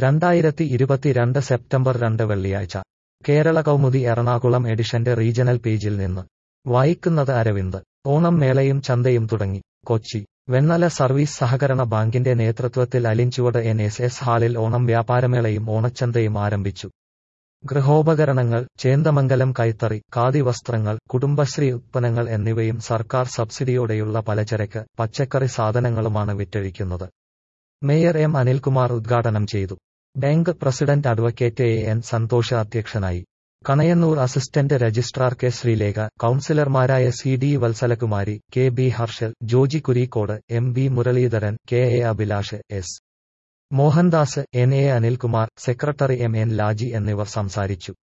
രണ്ടായിരത്തി ഇരുപത്തിരണ്ട് സെപ്റ്റംബർ രണ്ട് വെള്ളിയാഴ്ച കേരള കൗമുദി എറണാകുളം എഡിഷന്റെ റീജണൽ പേജിൽ നിന്ന് വായിക്കുന്നത് അരവിന്ദ് ഓണം മേളയും ചന്തയും തുടങ്ങി കൊച്ചി വെണ്ണല സർവീസ് സഹകരണ ബാങ്കിന്റെ നേതൃത്വത്തിൽ അലിഞ്ചുവട് എൻ എസ് എസ് ഹാളിൽ ഓണം വ്യാപാരമേളയും ഓണച്ചന്തയും ആരംഭിച്ചു ഗൃഹോപകരണങ്ങൾ ചേന്ദമംഗലം കൈത്തറി ഖാദി വസ്ത്രങ്ങൾ കുടുംബശ്രീ ഉത്പന്നങ്ങൾ എന്നിവയും സർക്കാർ സബ്സിഡിയോടെയുള്ള പലചരക്ക് പച്ചക്കറി സാധനങ്ങളുമാണ് വിറ്റഴിക്കുന്നത് മേയർ എം അനിൽകുമാർ ഉദ്ഘാടനം ചെയ്തു bank president advocate A N Santhosh അധ്യക്ഷനായി Kanayannur assistant registrar K Sreelekha കൌൺസിലർമാരായ C D Valsalakumari K B Harshal Joji Kureekode M B Muraleedharan K A Abhilash S Mohandas N A Anilkumar secretary M N Laji എന്നിവർ സംസാരിച്ചു